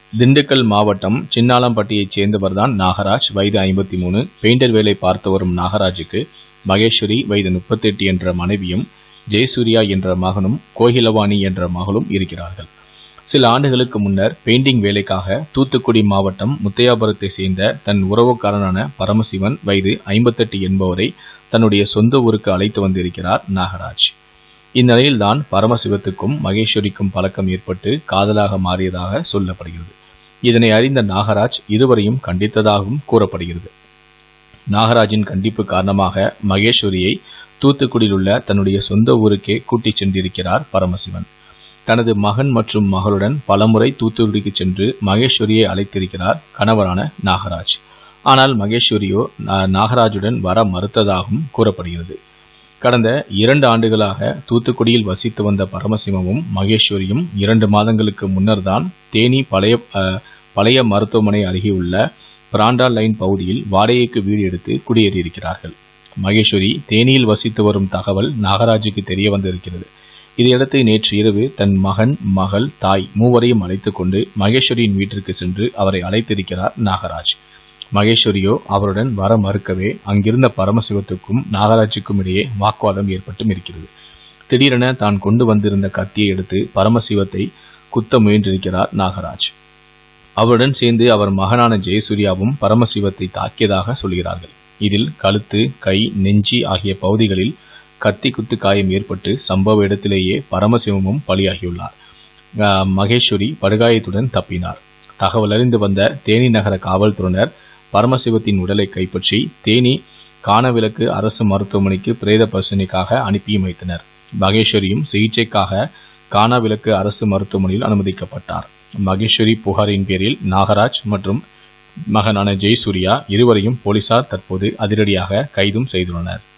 திண்டுக்கல் மாவட்டம் சின்னாளம்பட்டியைச் சேர்ந்தவர்தான் நாகராஜ் வயது ஐம்பத்தி மூணு பெயிண்டர் வேலை பார்த்து வரும் நாகராஜுக்கு மகேஸ்வரி வயது முப்பத்தெட்டு என்ற மனைவியும் ஜெயசூர்யா என்ற மகனும் கோகிலவாணி என்ற மகளும் இருக்கிறார்கள் சில ஆண்டுகளுக்கு முன்னர் பெயிண்டிங் வேலைக்காக தூத்துக்குடி மாவட்டம் முத்தையாபுரத்தை சேர்ந்த தன் உறவுக்காரனான பரமசிவன் வயது ஐம்பத்தெட்டு என்பவரை தன்னுடைய சொந்த ஊருக்கு அழைத்து வந்திருக்கிறார் நாகராஜ் இந்நிலையில்தான் பரமசிவத்துக்கும் மகேஸ்வரிக்கும் பழக்கம் ஏற்பட்டு காதலாக மாறியதாக சொல்லப்படுகிறது இதனை அறிந்த நாகராஜ் இருவரையும் கண்டித்ததாகவும் கூறப்படுகிறது நாகராஜின் கண்டிப்பு காரணமாக மகேஸ்வரியை தூத்துக்குடியில் உள்ள தன்னுடைய சொந்த ஊருக்கே கூட்டிச் சென்றிருக்கிறார் பரமசிவன் தனது மகன் மற்றும் மகளுடன் பலமுறை தூத்துக்குடிக்கு சென்று மகேஸ்வரியை அழைத்திருக்கிறார் கணவரான நாகராஜ் ஆனால் மகேஸ்வரியோ நா- நாகராஜுடன் வர மறுத்ததாகவும் கூறப்படுகிறது கடந்த இரண்டு ஆண்டுகளாக தூத்துக்குடியில் வசித்து வந்த பரமசிவமும் மகேஸ்வரியும் இரண்டு மாதங்களுக்கு முன்னர் தான் தேனி பழைய அஹ், பழைய மருத்துவமனை அருகே உள்ள பிராண்டா லைன் பகுதியில் வாடகைக்கு வீடு எடுத்து குடியேறியிருக்கிறார்கள் மகேஸ்வரி தேனியில் வசித்து வரும் தகவல் நாகராஜுக்கு தெரிய வந்திருக்கிறது இதையடுத்து நேற்று இரவு தன் மகன் மகள் தாய் மூவரையும் அழைத்துக் கொண்டு மகேஸ்வரியின் வீட்டிற்கு சென்று அவரை அழைத்திருக்கிறார் நாகராஜ் மகேஸ்வரியோ அவருடன் வர மறுக்கவே அங்கிருந்த பரமசிவத்துக்கும் நாகராஜுக்கும் இடையே வாக்குவாதம் ஏற்பட்டும் இருக்கிறது திடீரென தான் கொண்டு வந்திருந்த கத்தியை எடுத்து பரமசிவத்தை குத்த முயன்றிருக்கிறார் நாகராஜ் அவருடன் சேர்ந்து அவர் மகனான ஜெயசூர்யாவும் பரமசிவத்தை தாக்கியதாக சொல்கிறார்கள் இதில் கழுத்து கை நெஞ்சி ஆகிய பகுதிகளில் கத்தி குத்து காயம் ஏற்பட்டு சம்பவ இடத்திலேயே பரமசிவமும் பலியாகியுள்ளார் ஆஹ் மகேஸ்வரி படுகாயத்துடன் தப்பினார் தகவல் அறிந்து வந்த தேனி நகர காவல்துறையினர் பரமசிவத்தின் உடலை கைப்பற்றி தேனி காணவிலக்கு அரசு மருத்துவமனைக்கு பிரேத பரிசோதனைக்காக அனுப்பியும் வைத்தனர் மகேஸ்வரியும் சிகிச்சைக்காக காணவிலக்கு அரசு மருத்துவமனையில் அனுமதிக்கப்பட்டார் மகேஸ்வரி புகாரின் பேரில் நாகராஜ் மற்றும் மகனான ஜெயசூர்யா இருவரையும் போலீசார் தற்போது அதிரடியாக கைதும் செய்துள்ளனர்